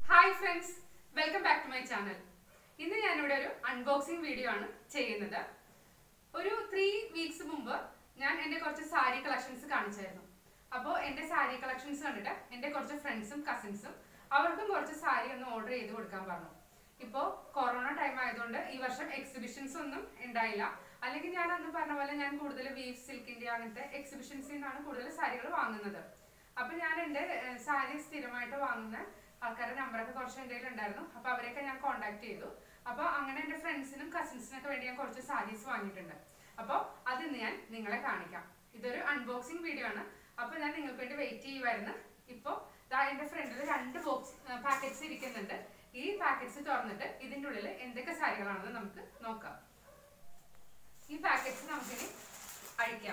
hi friends welcome back to my channel ഇന്ന് ഞാനിവിടെ ഒരു അൺബോക്സിംഗ് വീഡിയോ ആണ് ചെയ്യുന്നത് ഒരു ത്രീ വീക്സ് മുമ്പ് ഞാൻ എൻ്റെ കുറച്ച് സാരി കളക്ഷൻസ് കാണിച്ചായിരുന്നു അപ്പോൾ എൻ്റെ സാരി കളക്ഷൻസ് കണ്ടിട്ട് എൻ്റെ കുറച്ച് ഫ്രണ്ട്സും കസിൻസും അവർക്കും കുറച്ച് സാരി ഒന്ന് ഓർഡർ ചെയ്ത് കൊടുക്കാൻ പറഞ്ഞു ഇപ്പോൾ കൊറോണ ടൈം ആയതുകൊണ്ട് ഈ വർഷം എക്സിബിഷൻസ് ഒന്നും ഉണ്ടായില്ല അല്ലെങ്കിൽ ഞാൻ അന്ന് പറഞ്ഞ പോലെ ഞാൻ കൂടുതൽ വീവ് സിൽക്കിന്റെ അങ്ങനത്തെ എക്സിബിഷൻസിൽ നിന്നാണ് കൂടുതൽ സാരികൾ വാങ്ങുന്നത് അപ്പൊ ഞാൻ എൻ്റെ സാരി സ്ഥിരമായിട്ട് വാങ്ങുന്ന ആൾക്കാരുടെ നമ്പറൊക്കെ കുറച്ച് എൻ്റെ ഉണ്ടായിരുന്നു അപ്പൊ അവരെയൊക്കെ ഞാൻ കോൺടാക്ട് ചെയ്തു അപ്പൊ അങ്ങനെ എൻ്റെ ഫ്രണ്ട്സിനും കസിൻസിനൊക്കെ വേണ്ടി ഞാൻ കുറച്ച് സാരീസ് വാങ്ങിയിട്ടുണ്ട് അപ്പോൾ അത് ഇന്ന് ഞാൻ നിങ്ങളെ കാണിക്കാം ഇതൊരു അൺബോക്സിംഗ് വീഡിയോ ആണ് അപ്പൊ ഞാൻ നിങ്ങൾക്ക് വേണ്ടി വെയിറ്റ് ചെയ്യുമായിരുന്നു ഇപ്പോൾ ദാ എൻ്റെ ഫ്രണ്ടിൽ രണ്ട് ബോക്സ് പാക്കറ്റ്സ് ഇരിക്കുന്നുണ്ട് ഈ പാക്കറ്റ്സ് തുറന്നിട്ട് ഇതിൻ്റെ ഉള്ളിൽ എന്തൊക്കെ സാരികളാണെന്ന് നമുക്ക് നോക്കാം ഈ പാക്കറ്റ്സ് നമുക്കിനി അഴിക്കാം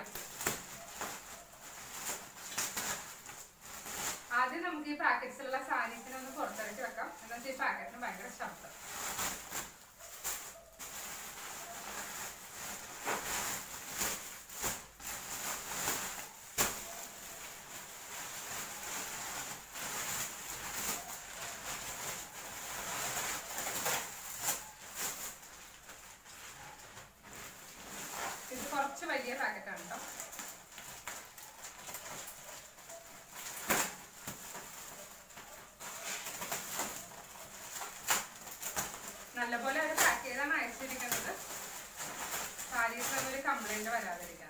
ആദ്യം നമുക്ക് ഈ പാക്കറ്റ്സിലുള്ള സാരീസിനെ ഒന്ന് പുറത്തിറക്കി വെക്കാം എന്താ വെച്ചാൽ ഈ പാക്കറ്റിന് ഭയങ്കര ശബ്ദം ഇത് കുറച്ച് വലിയ പാക്കറ്റാണ് കേട്ടോ നല്ലപോലെ അവർ പാക്ക് ചെയ്താണ് അയച്ചിരിക്കുന്നത് സാരീസിലൊന്നും ഒരു കംപ്ലൈന്റ് വരാതിരിക്കാൻ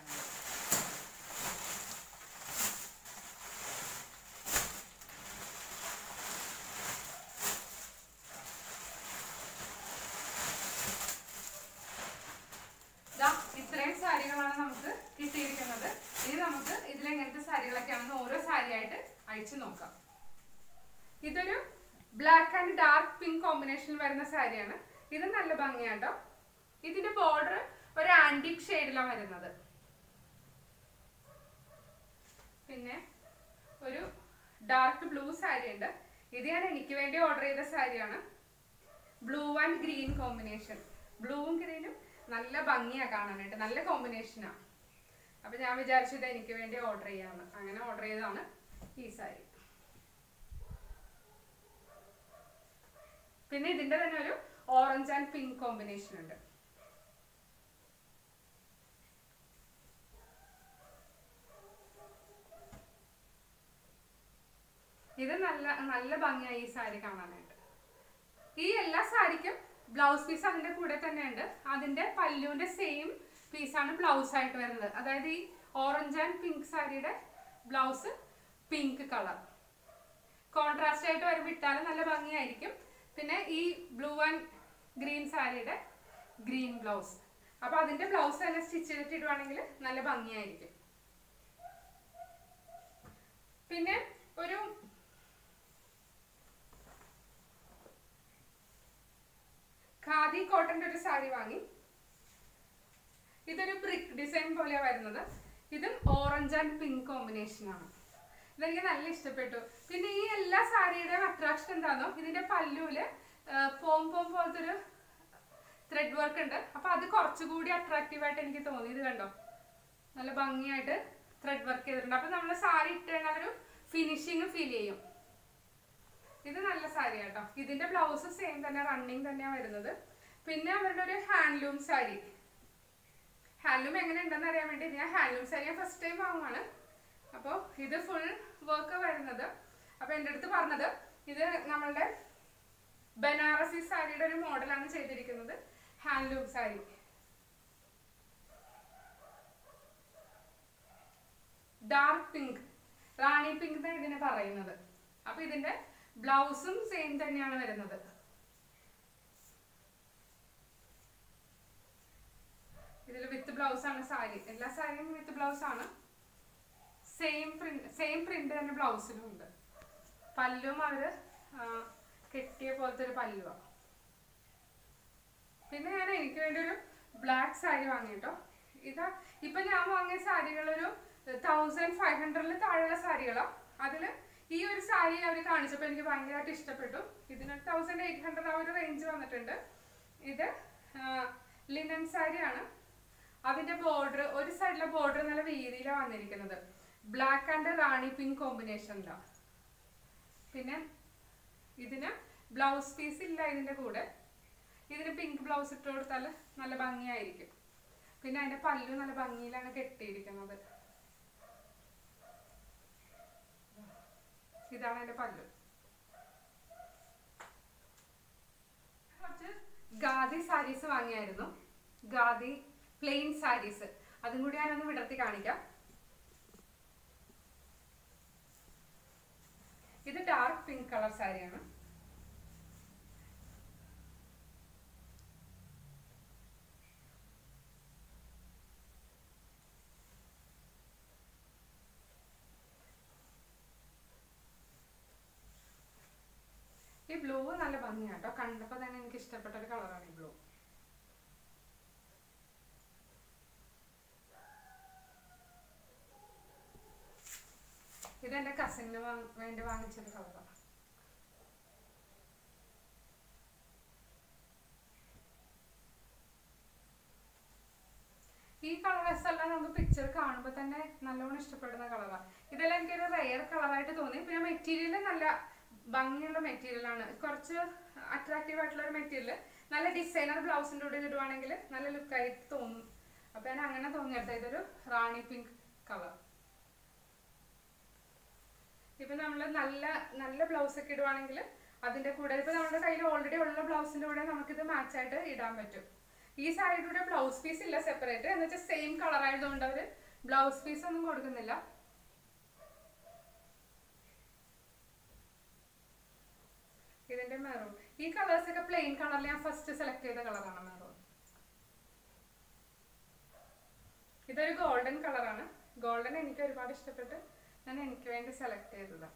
ദാ ഇത്രയും സാരികളാണ് നമുക്ക് കിട്ടിയിരിക്കുന്നത് ഇനി നമുക്ക് ഇതിലെങ്ങനത്തെ സാരികളൊക്കെയാണെന്ന് ഓരോ സാരിയായിട്ട് അഴിച്ചു നോക്കാം ഇതൊരു ബ്ലാക്ക് ആൻഡ് ഡാർക്ക് പിങ്ക് കോമ്പിനേഷനിൽ വരുന്ന സാരിയാണ് ഇത് നല്ല ഭംഗിയാട്ടോ ഇതിന്റെ ബോർഡർ ഒരു ആന്റിക് ഷെയ്ഡിലാണ് വരുന്നത് പിന്നെ ഒരു ഡാർക്ക് ബ്ലൂ സാരി ഉണ്ട് ഇത് ഞാൻ എനിക്ക് വേണ്ടി ഓർഡർ ചെയ്ത സാരിയാണ് ബ്ലൂ ആൻഡ് ഗ്രീൻ കോമ്പിനേഷൻ ബ്ലൂവും ഗ്രീനും നല്ല ഭംഗിയാ കാണാനായിട്ട് നല്ല കോമ്പിനേഷനാ അപ്പൊ ഞാൻ വിചാരിച്ചത് എനിക്ക് വേണ്ടി ഓർഡർ ചെയ്യാന്ന് അങ്ങനെ ഓർഡർ ചെയ്തതാണ് ഈ സാരി പിന്നെ ഇതിന്റെ തന്നെ ഒരു ഓറഞ്ച് ആൻഡ് പിങ്ക് കോമ്പിനേഷൻ ഉണ്ട് ഇത് നല്ല നല്ല ഭംഗിയായി ഈ സാരി കാണാനായിട്ട് ഈ എല്ലാ സാരിക്കും ബ്ലൗസ് പീസ് അതിന്റെ കൂടെ തന്നെ ഉണ്ട് അതിന്റെ പല്ലുവിന്റെ സെയിം പീസാണ് ബ്ലൗസ് ആയിട്ട് വരുന്നത് അതായത് ഈ ഓറഞ്ച് ആൻഡ് പിങ്ക് സാരിയുടെ ബ്ലൗസ് പിങ്ക് കളർ കോൺട്രാസ്റ്റ് ആയിട്ട് വരുമ്പോൾ ഇട്ടാലും നല്ല ഭംഗിയായിരിക്കും പിന്നെ ഈ ബ്ലൂ ആൻഡ് ഗ്രീൻ സാരിയുടെ ഗ്രീൻ ബ്ലൗസ് അപ്പൊ അതിന്റെ ബ്ലൗസ് തന്നെ സ്റ്റിച്ച് ചെയ്തിട്ട് ഇടുവാണെങ്കിൽ നല്ല ഭംഗിയായിരിക്കും പിന്നെ ഒരു ഖാദി കോട്ടന്റെ ഒരു സാരി വാങ്ങി ഇതൊരു ബ്രിക്ക് ഡിസൈൻ പോലെയാണ് വരുന്നത് ഇതും ഓറഞ്ച് ആൻഡ് പിങ്ക് കോമ്പിനേഷൻ ആണ് ഇതെനിക്ക് നല്ല ഇഷ്ടപ്പെട്ടു പിന്നെ ഈ എല്ലാ സാരിയുടെയും അട്രാക്ഷൻ എന്താണോ ഇതിന്റെ പല്ലുവില് പോം പോം പോലത്തെ ഒരു ത്രെഡ് വർക്ക് ഉണ്ട് അപ്പൊ അത് കുറച്ചുകൂടി അട്രാക്റ്റീവ് ആയിട്ട് എനിക്ക് തോന്നി ഇത് കണ്ടോ നല്ല ഭംഗിയായിട്ട് ത്രെഡ് വർക്ക് ചെയ്തിട്ടുണ്ട് അപ്പൊ നമ്മൾ സാരി ഇട്ട് കഴിഞ്ഞാൽ ഒരു ഫിനിഷിങ് ഫീൽ ചെയ്യും ഇത് നല്ല സാരി കേട്ടോ ഇതിന്റെ ബ്ലൗസ് സെയിം തന്നെ റണ്ണിങ് തന്നെയാണ് വരുന്നത് പിന്നെ അവരുടെ ഒരു ഹാൻഡ്ലൂം സാരി ഹാൻഡ്ലൂം എങ്ങനെ ഉണ്ടെന്ന് അറിയാൻ വേണ്ടി ഞാൻ ഹാൻഡ്ലൂം സാരി ഞാൻ ഫസ്റ്റ് ടൈം വാങ്ങുവാണ് അപ്പോൾ ഇത് ഫുൾ വർക്ക് വരുന്നത് അപ്പോൾ എൻ്റെ അടുത്ത് പറഞ്ഞത് ഇത് നമ്മളുടെ ബനാറസി സാരിയുടെ ഒരു മോഡലാണ് ചെയ്തിരിക്കുന്നത് handloom sari dark pink rani pink എന്നാണ് ഇതിനെ പറയുന്നത് അപ്പൊ ഇതിന്റെ ബ്ലൗസും സെയിം തന്നെയാണ് വരുന്നത് ഇതിൽ വിത്ത് ബ്ലൗസ് ആണ് സാരി എല്ലാ സാരിയും വിത്ത് ബ്ലൗസ് ആണ് സെയിം പ്രിന്റ് സെയിം പ്രിന്റ് തന്നെ ബ്ലൗസിലും ഉണ്ട് പല്ലും അവര് ആ, കെട്ടിയ പോലത്തെ ഒരു പല്ലുവാ പിന്നെ ഞാൻ എനിക്ക് വേണ്ടി ഒരു ബ്ലാക്ക് സാരി വാങ്ങി കേട്ടോ ഇതാ ഇപ്പൊ ഞാൻ വാങ്ങിയ സാരികൾ ഒരു തൗസൻഡ് ഫൈവ് ഹൺഡ്രഡിൽ താഴെയുള്ള സാരികളാ അതില് ഈ ഒരു സാരി അവർ കാണിച്ചപ്പോൾ എനിക്ക് ഭയങ്കരമായിട്ട് ഇഷ്ടപ്പെട്ടു ഇതിന് തൗസൻഡ് എയ്റ്റ് ഹൺഡ്രഡ് ആ ഒരു റേഞ്ച് വന്നിട്ടുണ്ട് ഇത് ലിനൻ സാരിയാണ് അതിന്റെ ബോർഡർ ഒരു സൈഡിലെ ബോർഡർ നല്ല വീതിയിലാണ് വന്നിരിക്കുന്നത് ബ്ലാക്ക് ആൻഡ് റാണി പിങ്ക് കോമ്പിനേഷനിലാണ് പിന്നെ ഇതിന് ബ്ലൗസ് പീസ് ഇല്ല ഇതിന്റെ കൂടെ ഇതിന് പിങ്ക് ബ്ലൗസ് ഇട്ട് കൊടുത്താൽ നല്ല ഭംഗിയായിരിക്കും പിന്നെ അതിന്റെ പല്ലു നല്ല ഭംഗിയിലാണ് കെട്ടിയിരിക്കുന്നത് ഇതാണ് അതിന്റെ പല്ലു കുറച്ച് ഗാദി സാരീസ് വാങ്ങിയായിരുന്നു ഗാദി പ്ലെയിൻ സാരീസ് അതും കൂടി ഞാനൊന്ന് വിടർത്തി കാണിക്കാം ഇത് ഡാർക്ക് പിങ്ക് കളർ സാരിയാണ് ഈ ബ്ലൂ നല്ല ഭംഗിയാട്ടോ കണ്ടപ്പോൾ തന്നെ എനിക്ക് ഇഷ്ടപ്പെട്ട ഒരു കളറാണ് ഈ ബ്ലൂ ഇത് എന്റെ കസിന് വേണ്ടി വാങ്ങിച്ചൊരു കളറാണ് ഈ കളേഴ്സ് എല്ലാം നമുക്ക് പിക്ചർ കാണുമ്പോൾ തന്നെ നല്ലോണം ഇഷ്ടപ്പെടുന്ന കളറാണ് ഇതെല്ലാം എനിക്കൊരു റെയർ കളറായിട്ട് തോന്നി പിന്നെ മെറ്റീരിയൽ നല്ല ഭംഗിയുള്ള മെറ്റീരിയൽ ആണ് കുറച്ച് അട്രാക്റ്റീവ് ആയിട്ടുള്ള ഒരു മെറ്റീരിയൽ നല്ല ഡിസൈനർ ബ്ലൗസിൻ്റെ കൂടെ ഇടുവാണെങ്കിൽ നല്ല ലുക്കായിട്ട് തോന്നും അപ്പൊ ഞാൻ അങ്ങനെ തോന്നിയെടുത്ത ഇതൊരു റാണി പിങ്ക് കളർ ഇപ്പൊ നമ്മൾ നല്ല നല്ല ബ്ലൗസ് ഒക്കെ ഇടുവാണെങ്കിൽ അതിന്റെ കൂടെ ഇപ്പൊ നമ്മുടെ കയ്യിൽ ഓൾറെഡി ഉള്ള ബ്ലൗസിന്റെ കൂടെ നമുക്കിത് മാച്ച് ആയിട്ട് ഇടാൻ പറ്റും ഈ സാരിയുടെ കൂടെ ബ്ലൗസ് പീസ് ഇല്ല സെപ്പറേറ്റ് എന്ന് വെച്ചാൽ സെയിം കളർ ആയതുകൊണ്ട് അവര് ബ്ലൗസ് പീസ് ഒന്നും കൊടുക്കുന്നില്ല ഇതിന്റെ മെറൂൺ ഈ കളേഴ്സ് ഒക്കെ പ്ലെയിൻ കളറിൽ ഞാൻ ഫസ്റ്റ് സെലക്ട് ചെയ്ത കളറാണ് മെറൂൺ ഇതൊരു ഗോൾഡൻ കളറാണ് ഗോൾഡൻ എനിക്ക് ഒരുപാട് ഇഷ്ടപ്പെട്ട് ഞാൻ എനിക്ക് വേണ്ടി സെലക്ട് ചെയ്തതാണ്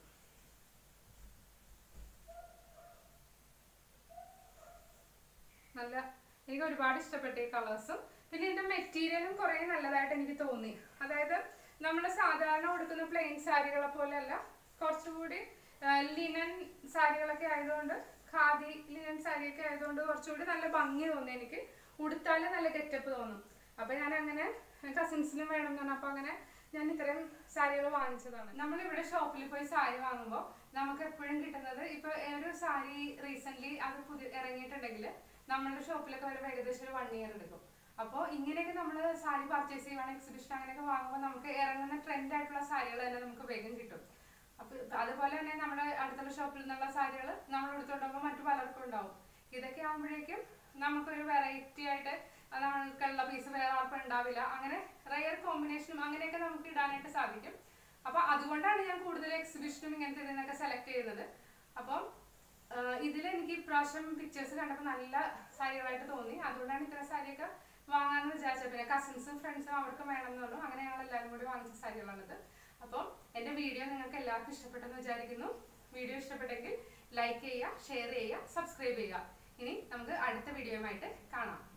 നല്ല എനിക്ക് ഒരുപാട് ഇഷ്ടപ്പെട്ടു ഈ കളേഴ്സും പിന്നെ ഇതിന്റെ മെറ്റീരിയലും കുറെ നല്ലതായിട്ട് എനിക്ക് തോന്നി അതായത് നമ്മൾ സാധാരണ കൊടുക്കുന്ന പ്ലെയിൻ സാരികളെ പോലെയല്ല കുറച്ചുകൂടി ലിനൻ സാരികളൊക്കെ ആയതുകൊണ്ട് ഖാദി ലിനൻ സാരിയൊക്കെ ആയതുകൊണ്ട് കുറച്ചുകൂടി നല്ല ഭംഗി തോന്നി എനിക്ക് ഉടുത്താല് നല്ല ഗെറ്റപ്പ് തോന്നും അപ്പൊ ഞാൻ അങ്ങനെ കസിൻസിനും വേണം എന്ന് പറഞ്ഞപ്പോ അങ്ങനെ ഞാൻ ഇത്തരം സാരികൾ വാങ്ങിച്ചതാണ് നമ്മൾ ഇവിടെ ഷോപ്പിൽ പോയി സാരി വാങ്ങുമ്പോൾ നമുക്ക് എപ്പോഴും കിട്ടുന്നത് ഇപ്പൊ ഒരു സാരി റീസെന്റ് അത് പുതിയ ഇറങ്ങിയിട്ടുണ്ടെങ്കിൽ നമ്മളുടെ ഷോപ്പിലൊക്കെ വരുമ്പോൾ ഏകദേശം ഒരു വൺ ഇയർ എടുക്കും അപ്പോൾ ഇങ്ങനെയൊക്കെ നമ്മൾ സാരി പർച്ചേസ് ചെയ്യുവാണെങ്കിൽ എക്സിബിഷൻ അങ്ങനെയൊക്കെ വാങ്ങുമ്പോൾ നമുക്ക് ഇറങ്ങുന്ന ട്രെൻഡ് ആയിട്ടുള്ള സാരികൾ തന്നെ നമുക്ക് വേഗം കിട്ടും അപ്പൊ അതുപോലെ തന്നെ നമ്മുടെ അടുത്തുള്ള ഷോപ്പിൽ നിന്നുള്ള സാരികൾ നമ്മൾ എടുത്തോണ്ടുമ്പോൾ മറ്റു പലർക്കും ഉണ്ടാവും ഇതൊക്കെ ആകുമ്പോഴേക്കും നമുക്കൊരു വെറൈറ്റി ആയിട്ട് അത് നമ്മൾക്കുള്ള പീസ് വേറെ ആർക്കും ഉണ്ടാവില്ല അങ്ങനെ റയർ കോമ്പിനേഷനും അങ്ങനെയൊക്കെ നമുക്ക് ഇടാനായിട്ട് സാധിക്കും അപ്പൊ അതുകൊണ്ടാണ് ഞാൻ കൂടുതൽ എക്സിബിഷനും ഇങ്ങനത്തെ ഇതിനൊക്കെ സെലക്ട് ചെയ്യുന്നത് അപ്പം ഇതിൽ എനിക്ക് ഇപ്രാവശ്യം പിക്ചേഴ്സ് കണ്ടപ്പോൾ നല്ല സാരികളായിട്ട് തോന്നി അതുകൊണ്ടാണ് ഇത്ര സാരിയൊക്കെ വാങ്ങാന്ന് വിചാരിച്ചത് പിന്നെ കസിൻസും ഫ്രണ്ട്സും അവർക്കും വേണമെന്ന് പറഞ്ഞു അങ്ങനെ ഞങ്ങൾ എല്ലാവരും കൂടി വാങ്ങിച്ച സാരികളാണിത് അപ്പം എൻ്റെ വീഡിയോ നിങ്ങൾക്ക് എല്ലാവർക്കും ഇഷ്ടപ്പെട്ടെന്ന് വിചാരിക്കുന്നു വീഡിയോ ഇഷ്ടപ്പെട്ടെങ്കിൽ ലൈക്ക് ചെയ്യുക ഷെയർ ചെയ്യുക സബ്സ്ക്രൈബ് ചെയ്യുക ഇനി നമുക്ക് അടുത്ത വീഡിയോയുമായിട്ട് കാണാം